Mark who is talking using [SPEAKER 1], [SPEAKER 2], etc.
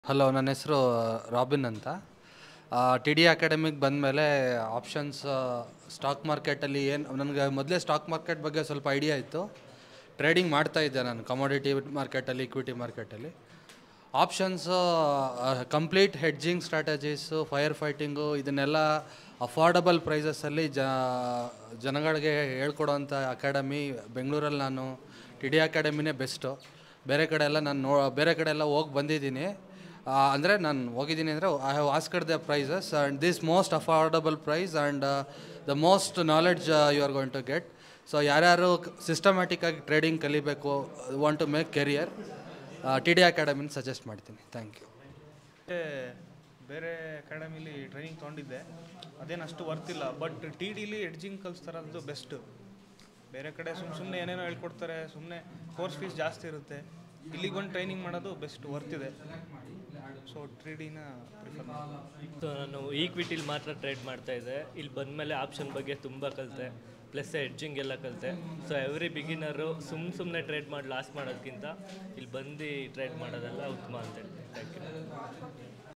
[SPEAKER 1] hello ನನ್ನ ಹೆಸರು robin ಅಂತ ಟಿ ಡಿ ಅಕಾಡೆಮಿಗೆ ಬಂದಮೇಲೆ ಆಪ್ಷನ್ಸ್ ಸ್ಟಾಕ್ ಮಾರ್ಕೆಟಲ್ಲಿ ಏನು ನನಗೆ ಮೊದಲೇ ಸ್ಟಾಕ್ ಮಾರ್ಕೆಟ್ ಬಗ್ಗೆ ಸ್ವಲ್ಪ ಐಡಿಯಾ ಇತ್ತು ಟ್ರೇಡಿಂಗ್ ಮಾಡ್ತಾ ಇದ್ದೆ ನಾನು ಕಮೋಡಿಟಿ ಮಾರ್ಕೆಟಲ್ಲಿ ಇಕ್ವಿಟಿ ಮಾರ್ಕೆಟಲ್ಲಿ options complete hedging strategies fire fighting ಇದನ್ನೆಲ್ಲ ಅಫೋರ್ಡಬಲ್ ಪ್ರೈಸಸಲ್ಲಿ ಜ ಜನಗಳಿಗೆ ಹೇಳ್ಕೊಡೋವಂಥ ಅಕಾಡೆಮಿ ಬೆಂಗಳೂರಲ್ಲಿ ನಾನು ಟಿ ಡಿ ಅಕಾಡೆಮಿನೇ ಬೆಸ್ಟು ಬೇರೆ ಕಡೆ ಎಲ್ಲ ನಾನು ನೋ ಬೇರೆ ಕಡೆ ಎಲ್ಲ ಹೋಗಿ ಬಂದಿದ್ದೀನಿ ಅಂದರೆ ನಾನು ಹೋಗಿದ್ದೀನಿ ಅಂದರೆ I have asked the prices and this most affordable price and the most knowledge you are going to get so ಯಾರ್ಯಾರು ಸಿಸ್ಟಮ್ಯಾಟಿಕ್ ಆಗಿ ಟ್ರೇಡಿಂಗ್ ಕಲಿಬೇಕು want to make career T D ಅಕಾಡೆಮಿನ ಸಜೆಸ್ಟ್ ಮಾಡ್ತೀನಿ ಥ್ಯಾಂಕ್ ಯು
[SPEAKER 2] ಮತ್ತೆ ಬೇರೆ ಅಕಾಡೆಮಿಲಿ training ತೊಗೊಂಡಿದ್ದೆ ಅದೇನು ಅಷ್ಟು ವರ್ತಿಲ್ಲ ಬಟ್ ಟಿ ಡಿಲಿ ಎಡ್ಜಿಂಗ್ ಕಲಿಸ್ತಾರದು ಬೆಸ್ಟ್ ಬೇರೆ ಕಡೆ ಸುಮ್ಮ ಸುಮ್ಮನೆ ಏನೇನೋ ಹೇಳ್ಕೊಡ್ತಾರೆ ಸುಮ್ಮನೆ ಕೋರ್ಸ್ ಫೀಸ್ ಜಾಸ್ತಿ ಇರುತ್ತೆ ಇಲ್ಲಿಗೆ ಬಂದು ಟ್ರೈನಿಂಗ್ ಮಾಡೋದು ಬೆಸ್ಟ್ ವರ್ತಿದೆ ಸೊ ಟಿ ಡಿನ ಪ್ರಿಫರ್
[SPEAKER 3] ಸೊ ನಾನು ಈಕ್ವಿಟಿಲಿ ಮಾತ್ರ ಟ್ರೇಡ್ ಮಾಡ್ತಾ ಇದ್ದೆ ಇಲ್ಲಿ ಬಂದಮೇಲೆ ಆಪ್ಷನ್ ಬಗ್ಗೆ ತುಂಬ ಕಲಿತೆ ಪ್ಲಸ್ ಎಡ್ಜಿಂಗ್ ಎಲ್ಲ ಕಲಿತೆ ಸೊ ಎವ್ರಿ ಬಿಗಿನರು ಸುಮ್ಮ ಸುಮ್ಮನೆ ಟ್ರೇಡ್ ಮಾಡಿ ಲಾಸ್ ಮಾಡೋದಕ್ಕಿಂತ ಇಲ್ಲಿ ಬಂದು ಟ್ರೇಡ್ ಮಾಡೋದೆಲ್ಲ ಉತ್ತಮ ಅಂತೇಳಿ ಥ್ಯಾಂಕ್ ಯು